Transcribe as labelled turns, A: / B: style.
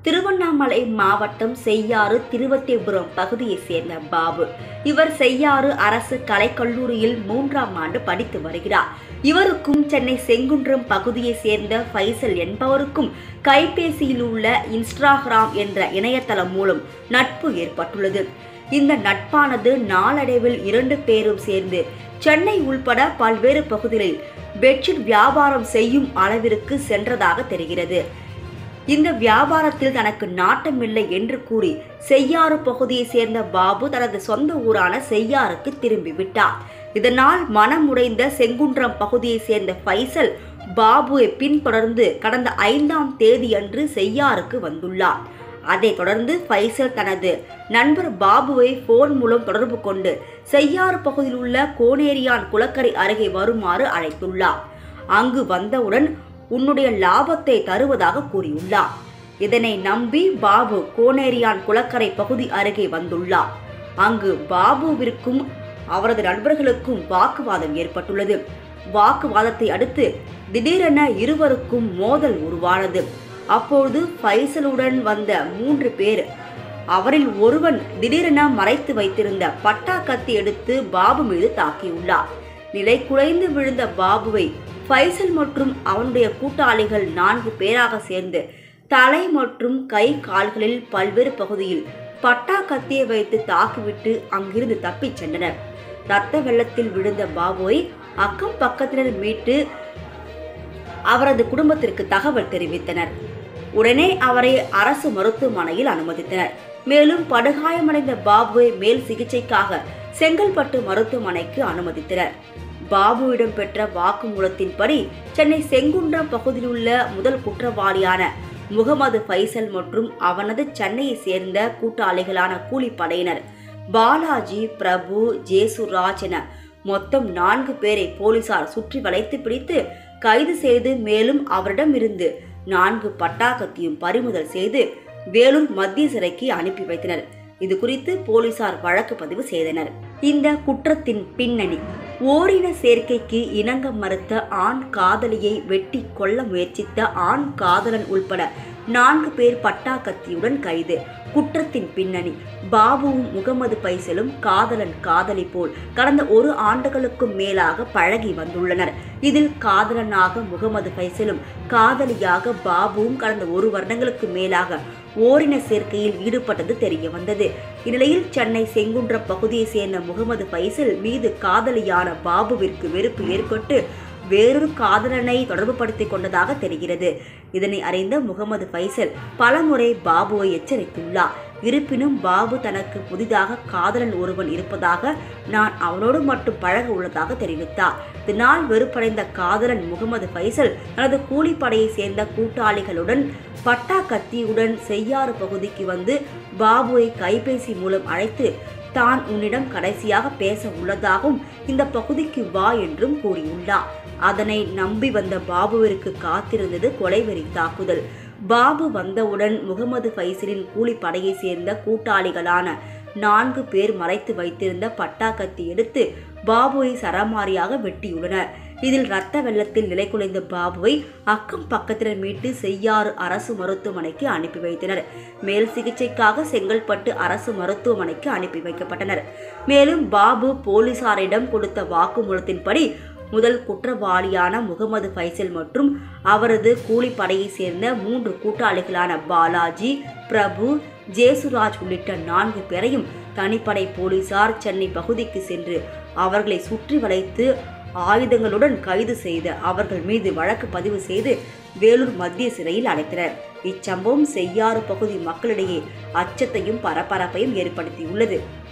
A: திருவண்ணாமலை மாவட்டம் செய்யாறு திருவத்திபுரம் பகுதியைச் சேர்ந்த பாபு இவர் செய்யாறு அரசு கலைக்கல்லூரியில் மூன்றாம் ஆண்டு படித்து வருகிறார் இவருக்கும் சென்னை செங்குன்றம் பகுதியைச் சேர்ந்த ஃபைசல் என்பவருக்கும் கைபேசியில் உள்ள இன்ஸ்டாகிராம் என்ற இணையதளம் மூலம் நட்பு ஏற்பட்டுள்ளது இந்த நட்பானது நாளடைவில் இரண்டு பேரும் சேர்ந்து சென்னை உள்பட பல்வேறு பகுதிகளில் பெட்ஷீட் வியாபாரம் செய்யும் அளவிற்கு சென்றதாக தெரிகிறது இந்த வியாபாரத்தில் தனக்கு நாட்டமில்லை என்று கூறி செய்யாறு பகுதியைச் சேர்ந்த பாபு தனது சொந்த ஊரான செய்யாறுக்கு திரும்பிவிட்டார் இதனால் மனமுடைந்த செங்குன்றம் பகுதியைச் சேர்ந்த ஃபைசல் பாபுவை பின்தொடர்ந்து கடந்த ஐந்தாம் தேதியன்று செய்யாறுக்கு வந்துள்ளார் அதைத் தொடர்ந்து ஃபைசல் தனது நண்பர் பாபுவை போன் மூலம் தொடர்பு கொண்டு செய்யாறு பகுதியில் உள்ள கோனேரியான் குளக்கரை அருகே வருமாறு அழைத்துள்ளார் அங்கு வந்தவுடன் உன்னுடைய லாபத்தை தருவதாக கூறியுள்ளார் இதனை நம்பி பாபு கோனேரியான் குளக்கரை பகுதி அருகே வந்துள்ளார் அங்கு பாபுவிற்கும் அவரது நண்பர்களுக்கும் வாக்குவாதம் ஏற்பட்டுள்ளது வாக்குவாதத்தை அடுத்து திடீரென இருவருக்கும் மோதல் உருவானது அப்பொழுது ஃபைசலுடன் வந்த மூன்று பேர் அவரில் ஒருவன் திடீரென மறைத்து வைத்திருந்த பட்டா கத்தி எடுத்து பாபு மீது தாக்கியுள்ளார் நிலை குலைந்து விழுந்த பாபுவை ஃபைசல் மற்றும் அவனுடைய கூட்டாளிகள் நான்கு பேராக சேர்ந்து தலை மற்றும் கை கால்களில் பல்வேறு பகுதியில் பட்டா கத்தியை வைத்து தாக்கிவிட்டு அங்கிருந்து தப்பிச் சென்றனர் இரத்த வெள்ளத்தில் விழுந்த பாபுவை அக்கம் பக்கத்தினர் மீட்டு அவரது குடும்பத்திற்கு தகவல் தெரிவித்தனர் உடனே அவரை அரசு மருத்துவமனையில் அனுமதித்தனர் மேலும் படுகாயமடைந்த பாபுவை மேல் சிகிச்சைக்காக செங்கல்பட்டு மருத்துவமனைக்கு அனுமதித்தனர் பாபுவிடம் பெற்ற வாக்குமூலத்தின்படி சென்னை செங்குன்றம் பகுதியில் உள்ள முதல் குற்றவாளியான முகமது ஃபைசல் மற்றும் அவனது சென்னையை சேர்ந்த கூட்டாளிகளான கூலிப்படையினர் பாலாஜி பிரபு ஜேசுராஜ் என மொத்தம் நான்கு பேரை போலீசார் சுற்றி வளைத்து பிடித்து கைது செய்து மேலும் அவரிடமிருந்து நான்கு பட்டாக்கத்தையும் பறிமுதல் செய்து வேலூர் மத்திய சிறைக்கு அனுப்பி வைத்தனர் இது குறித்து போலீசார் வழக்கு பதிவு செய்தனர் இந்த குற்றத்தின் பின்னணி ஓரின சேர்க்கைக்கு இணங்க மறுத்த ஆண் காதலியை வெட்டி கொல்ல முயற்சித்த ஆண் காதலன் உள்பட நான்கு பேர் பட்டாக்கத்தியுடன் கைது குற்றத்தின் பின்னணி பாபுவும் முகமது பைசலும் காதலன் காதலி போல் கடந்த ஒரு ஆண்டுகளுக்கும் மேலாக பழகி வந்துள்ளனர் இதில் காதலனாக முகமது பைசலும் காதலியாக பாபுவும் கடந்த ஒரு வருடங்களுக்கு மேலாக ஓரின சேர்க்கையில் ஈடுபட்டது தெரிய வந்தது இந்நிலையில் சென்னை செங்குன்றம் பகுதியைச் சேர்ந்த முகமது பைசல் மீது காதலியான பாபுவிற்கு வெறுப்பு ஏற்பட்டு வேறொரு காதலனை தொடர்புபடுத்திக் கொண்டதாக தெரிகிறது இதனை அறிந்த முகமது ஃபைசல் பலமுறை பாபுவை எச்சரித்துள்ளார் இருப்பினும் பாபு தனக்கு புதிதாக காதலன் ஒருவன் இருப்பதாக நான் அவனோடு மட்டும் பழக உள்ளதாக தெரிவித்தார் இதனால் வெறுப்படைந்த காதலன் முகமது ஃபைசல் தனது கூலிப்படையை சேர்ந்த கூட்டாளிகளுடன் பட்டா கத்தியுடன் செய்யாறு பகுதிக்கு வந்து பாபுவை கைபேசி மூலம் அழைத்து தான் உன்னிடம் கடைசியாக பேச உள்ளதாகவும் இந்த பகுதிக்கு வா என்றும் கூறியுள்ளார் அதனை நம்பி வந்த பாபுவிற்கு காத்திருந்தது கொலைவெறி தாக்குதல் பாபு வந்தவுடன் முகமது ஃபைசலின் கூலிப்படையை சேர்ந்த கூட்டாளிகளான நான்கு பேர் மறைத்து வைத்திருந்த பட்டாக்கத்தி எடுத்து பாபுவை சரமாரியாக வெட்டியுள்ளனர் இதில் இரத்த வெள்ளத்தில் நிலை குலைந்த பாபுவை அக்கம் பக்கத்தினர் மீட்டு செய்யாறு அரசு மருத்துவமனைக்கு அனுப்பி வைத்தனர் மேல் சிகிச்சைக்காக செங்கல்பட்டு அரசு மருத்துவமனைக்கு அனுப்பி வைக்கப்பட்டனர் மேலும் பாபு போலீசாரிடம் கொடுத்த வாக்குமூலத்தின்படி முதல் குற்றவாளியான முகமது ஃபைசல் மற்றும் அவரது கூலிப்படையை சேர்ந்த மூன்று கூட்டாளிகளான பாலாஜி பிரபு ஜேசுராஜ் உள்ளிட்ட நான்கு பேரையும் தனிப்படை போலீசார் சென்னை பகுதிக்கு சென்று அவர்களை சுற்றி வளைத்து ஆயுதங்களுடன் கைது செய்து அவர்கள் மீது வழக்கு பதிவு செய்து வேலூர் மத்திய சிறையில் அடைத்தனர் இச்சம்பவம் செய்யாறு பகுதி மக்களிடையே அச்சத்தையும் பரபரப்பையும் ஏற்படுத்தியுள்ளது